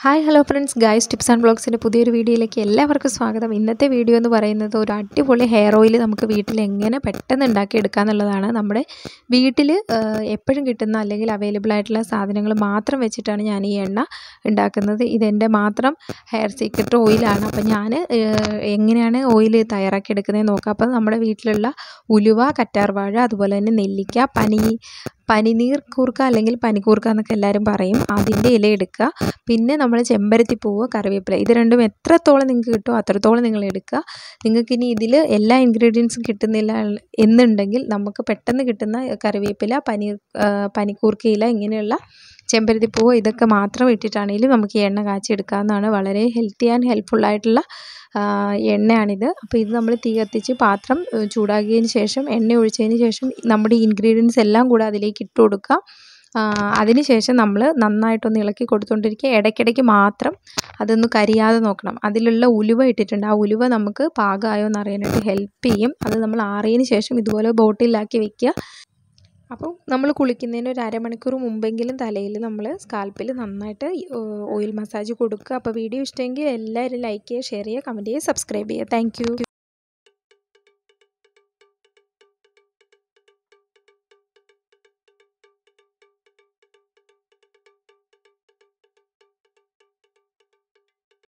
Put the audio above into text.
hi hello friends guys tips and ബ്ലോഗ്സിൻ്റെ പുതിയൊരു വീഡിയോയിലേക്ക് എല്ലാവർക്കും സ്വാഗതം ഇന്നത്തെ വീഡിയോ എന്ന് പറയുന്നത് ഒരു അടിപൊളി ഹെയർ ഓയിൽ നമുക്ക് വീട്ടിൽ എങ്ങനെ പെട്ടെന്ന് ഉണ്ടാക്കിയെടുക്കുക എന്നുള്ളതാണ് നമ്മുടെ വീട്ടിൽ എപ്പോഴും കിട്ടുന്ന അല്ലെങ്കിൽ അവൈലബിൾ ആയിട്ടുള്ള സാധനങ്ങൾ മാത്രം വെച്ചിട്ടാണ് ഞാൻ ഈ എണ്ണ ഉണ്ടാക്കുന്നത് ഇതെൻ്റെ മാത്രം ഹെയർ സീക്രട്ട് ഓയിലാണ് അപ്പോൾ ഞാൻ എങ്ങനെയാണ് ഓയിൽ തയ്യാറാക്കി എടുക്കുന്നതെന്ന് നോക്കാം അപ്പോൾ നമ്മുടെ വീട്ടിലുള്ള ഉലുവ കറ്റാർവാഴ അതുപോലെ തന്നെ നെല്ലിക്ക പനി പനിനീർ കൂർക്ക അല്ലെങ്കിൽ പനിക്കൂർക്ക എന്നൊക്കെ എല്ലാവരും പറയും അതിൻ്റെ ഇല എടുക്കുക പിന്നെ നമ്മൾ ചെമ്പരത്തി പൂവ് കറിവേപ്പില ഇത് രണ്ടും എത്രത്തോളം നിങ്ങൾക്ക് കിട്ടുമോ അത്രത്തോളം നിങ്ങൾ എടുക്കുക നിങ്ങൾക്ക് ഇനി ഇതിൽ എല്ലാ ഇൻഗ്രീഡിയൻസും കിട്ടുന്നില്ല എന്നുണ്ടെങ്കിൽ നമുക്ക് പെട്ടെന്ന് കിട്ടുന്ന കറിവേപ്പില പനി പനിക്കൂർക്ക ഇല ഇങ്ങനെയുള്ള ചെമ്പരത്തി പൂവ് ഇതൊക്കെ മാത്രം ഇട്ടിട്ടാണെങ്കിലും നമുക്ക് ഈ എണ്ണ കാച്ചിയെടുക്കാവുന്നതാണ് വളരെ ഹെൽത്തി ആൻഡ് ഹെൽപ്ഫുൾ ആയിട്ടുള്ള എണ്ണയാണിത് അപ്പോൾ ഇത് നമ്മൾ തീ കത്തിച്ച് പാത്രം ചൂടാക്കിയതിന് ശേഷം എണ്ണ ഒഴിച്ചതിന് ശേഷം നമ്മുടെ ഇൻഗ്രീഡിയൻസ് എല്ലാം കൂടെ അതിലേക്ക് ഇട്ട് കൊടുക്കുക അതിന് ശേഷം നമ്മൾ നന്നായിട്ടൊന്ന് ഇളക്കി കൊടുത്തുകൊണ്ടിരിക്കുക ഇടയ്ക്കിടയ്ക്ക് മാത്രം അതൊന്ന് കരിയാതെ നോക്കണം അതിലുള്ള ഉലുവ ഇട്ടിട്ടുണ്ട് ആ ഉലുവ നമുക്ക് പാകമായോ എന്ന് അറിയാനായിട്ട് ഹെൽപ്പ് ചെയ്യും അത് നമ്മൾ ആറിയതിന് ശേഷം ഇതുപോലെ ബോട്ടിലാക്കി വെക്കുക അപ്പോൾ നമ്മൾ കുളിക്കുന്നതിന് ഒരു അരമണിക്കൂർ മുമ്പെങ്കിലും തലയിൽ നമ്മൾ സ്കാൽപ്പിൽ നന്നായിട്ട് ഓയിൽ മസാജ് കൊടുക്കുക അപ്പോൾ വീഡിയോ ഇഷ്ടമെങ്കിൽ എല്ലാവരും ലൈക്ക് ചെയ്യുക ഷെയർ ചെയ്യുക കമൻറ്റ് ചെയ്യുക സബ്സ്ക്രൈബ് ചെയ്യുക താങ്ക്